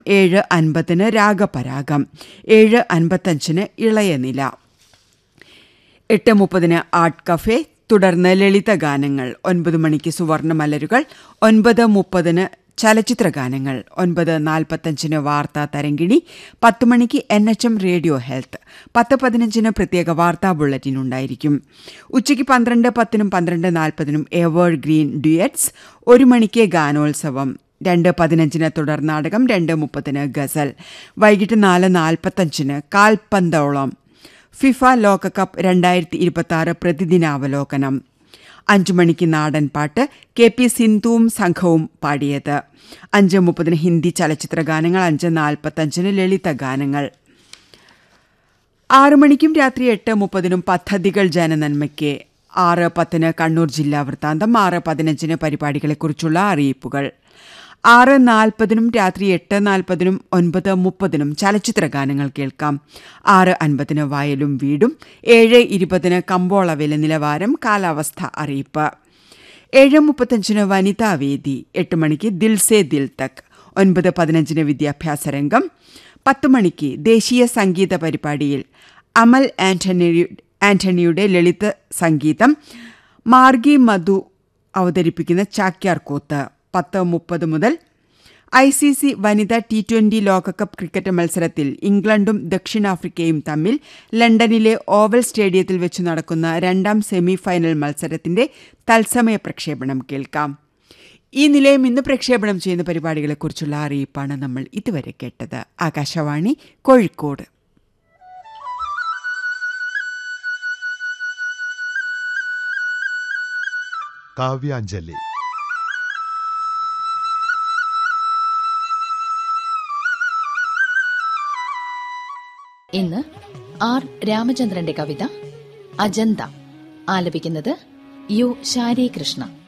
ഏഴ് അൻപതിന് രാഗപരാഗം ഏഴ് അൻപത്തഞ്ചിന് ഇളയനില എട്ട് മുപ്പതിന് ആർട്ട് കഫേ തുടർന്ന് ലളിത ഗാനങ്ങൾ ഒൻപത് മണിക്ക് സുവർണ മലരുകൾ ഒൻപത് മുപ്പതിന് ചലച്ചിത്ര ഗാനങ്ങൾ ഒൻപത് നാൽപ്പത്തഞ്ചിന് വാർത്താ തരങ്കിണി പത്ത് മണിക്ക് N H M radio health പത്ത് പതിനഞ്ചിന് പ്രത്യേക വാർത്താ ബുള്ളറ്റിൻ ഉണ്ടായിരിക്കും ഉച്ചയ്ക്ക് പന്ത്രണ്ട് പത്തിനും പന്ത്രണ്ട് നാൽപ്പതിനും എവേർഡ് ഗ്രീൻ ഡ്യുയറ്റ്സ് ഒരു മണിക്ക് ഗാനോത്സവം രണ്ട് പതിനഞ്ചിന് തുടർ നാടകം രണ്ട് മുപ്പതിന് ഗസൽ വൈകിട്ട് നാല് നാൽപ്പത്തഞ്ചിന് കാൽപന്തോളം ഫിഫ ലോകകപ്പ് രണ്ടായിരത്തി ഇരുപത്തി ആറ് പ്രതിദിനാവലോകനം അഞ്ചു മണിക്ക് നാടൻ പാട്ട് കെ പി സിന്ധുവും സംഘവും പാടിയത് അഞ്ച് മുപ്പതിന് ഹിന്ദി ചലച്ചിത്ര ഗാനങ്ങൾ അഞ്ച് നാൽപ്പത്തഞ്ചിന് ലളിത ഗാനങ്ങൾ ആറു മണിക്കും രാത്രി എട്ട് മുപ്പതിനും പദ്ധതികൾ ജനനന്മയ്ക്ക് ആറ് പത്തിന് കണ്ണൂർ ജില്ലാ വൃത്താന്തം ആറ് പതിനഞ്ചിന് പരിപാടികളെക്കുറിച്ചുള്ള അറിയിപ്പുകൾ ആറ് നാൽപ്പതിനും രാത്രി എട്ട് നാൽപ്പതിനും ഒൻപത് മുപ്പതിനും ചലച്ചിത്ര ഗാനങ്ങൾ കേൾക്കാം ആറ് അൻപതിന് വയലും വീടും ഏഴ് ഇരുപതിന് കമ്പോള വില നിലവാരം കാലാവസ്ഥ അറിയിപ്പ് ഏഴ് മുപ്പത്തഞ്ചിന് വനിതാ വേദി എട്ട് മണിക്ക് ദിൽ സേ ദിൽ തക് ഒൻപത് പതിനഞ്ചിന് വിദ്യാഭ്യാസ രംഗം പത്ത് മണിക്ക് ദേശീയ സംഗീത പരിപാടിയിൽ അമൽ ആന്റണി ആന്റണിയുടെ ലളിത സംഗീതം മാർഗി മധു അവതരിപ്പിക്കുന്ന ചാക്യാർ കൂത്ത് പത്ത് മുപ്പത് മുതൽ ഐ സി സി വനിതാ ടി ട്വന്റി ലോകകപ്പ് ക്രിക്കറ്റ് മത്സരത്തിൽ ഇംഗ്ലണ്ടും ദക്ഷിണാഫ്രിക്കയും തമ്മിൽ ലണ്ടനിലെ ഓവൽ സ്റ്റേഡിയത്തിൽ വെച്ച് നടക്കുന്ന രണ്ടാം സെമി ഫൈനൽ മത്സരത്തിന്റെ തത്സമയ പ്രക്ഷേപണം കേൾക്കാം ഈ നിലയം ഇന്ന് പ്രക്ഷേപണം ചെയ്യുന്ന പരിപാടികളെക്കുറിച്ചുള്ള അറിയിപ്പാണ് നമ്മൾ ഇതുവരെ കേട്ടത് ആകാശവാണി കോഴിക്കോട് കാവ്യാഞ്ജലി ഇന്ന് ആർ രാമചന്ദ്രന്റെ കവിത അജന്ത ആലപിക്കുന്നത് യു ശാരി കൃഷ്ണ